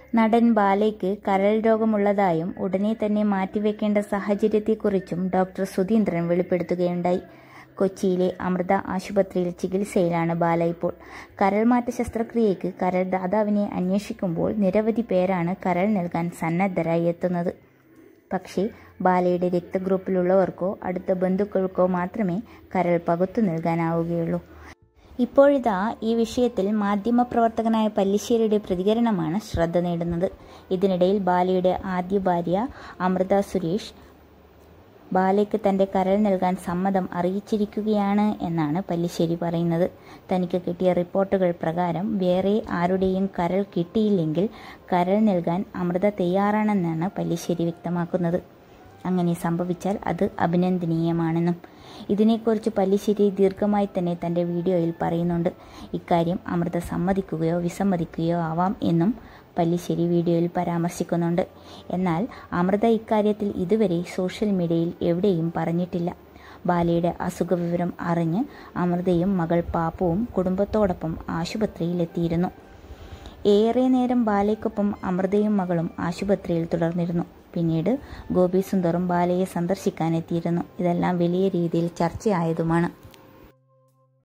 നടൻ ബാലയ്ക്ക് കരൾ രോഗമുള്ളതായും ഉടനെ തന്നെ മാറ്റിവെക്കേണ്ട സാഹചര്യത്തെക്കുറിച്ചും ഡോക്ടർ സുധീന്ദ്രൻ വെളിപ്പെടുത്തുകയുണ്ടായി കൊച്ചിയിലെ അമൃത ആശുപത്രിയിൽ ചികിത്സയിലാണ് ബാല ഇപ്പോൾ കരൾമാറ്റ ശസ്ത്രക്രിയയ്ക്ക് കരൾ ദാതാവിനെ അന്വേഷിക്കുമ്പോൾ നിരവധി പേരാണ് കരൾ നൽകാൻ സന്നദ്ധരായി എത്തുന്നത് പക്ഷേ ബാലയുടെ രക്തഗ്രൂപ്പിലുള്ളവർക്കോ അടുത്ത ബന്ധുക്കൾക്കോ മാത്രമേ കരൾ പകുത്തു നൽകാനാവുകയുള്ളൂ ഇപ്പോഴിതാ ഈ വിഷയത്തിൽ മാധ്യമപ്രവർത്തകനായ പല്ലിശ്ശേരിയുടെ പ്രതികരണമാണ് ശ്രദ്ധ നേടുന്നത് ഇതിനിടയിൽ ബാലയുടെ ആദ്യ ഭാര്യ അമൃത സുരേഷ് ബാലയ്ക്ക് തന്റെ കരൾ നൽകാൻ സമ്മതം അറിയിച്ചിരിക്കുകയാണ് എന്നാണ് പല്ലിശ്ശേരി പറയുന്നത് തനിക്ക് കിട്ടിയ റിപ്പോർട്ടുകൾ പ്രകാരം വേറെ ആരുടെയും കരൾ കിട്ടിയില്ലെങ്കിൽ കരൾ നൽകാൻ അമൃത തയ്യാറാണെന്നാണ് പല്ലിശ്ശേരി വ്യക്തമാക്കുന്നത് അങ്ങനെ സംഭവിച്ചാൽ അത് അഭിനന്ദനീയമാണെന്നും ഇതിനെക്കുറിച്ച് പല്ലിശ്ശേരി ദീർഘമായി തന്നെ തന്റെ വീഡിയോയിൽ പറയുന്നുണ്ട് ഇക്കാര്യം അമൃത സമ്മതിക്കുകയോ വിസമ്മതിക്കുകയോ ആവാം എന്നും പല്ലിശ്ശേരി വീഡിയോയിൽ പരാമർശിക്കുന്നുണ്ട് എന്നാൽ അമൃത ഇക്കാര്യത്തിൽ ഇതുവരെ സോഷ്യൽ മീഡിയയിൽ എവിടെയും പറഞ്ഞിട്ടില്ല ബാലയുടെ അസുഖവിവരം അറിഞ്ഞ് അമൃതയും മകൾ പാപ്പുവും കുടുംബത്തോടൊപ്പം ആശുപത്രിയിലെത്തിയിരുന്നു ഏറെ നേരം ബാലയ്ക്കൊപ്പം അമൃതയും മകളും ആശുപത്രിയിൽ തുടർന്നിരുന്നു പിന്നീട് ഗോപി സുന്ദറും ബാലയെ സന്ദർശിക്കാനെത്തിയിരുന്നു ഇതെല്ലാം വലിയ രീതിയിൽ ചർച്ചയായതുമാണ്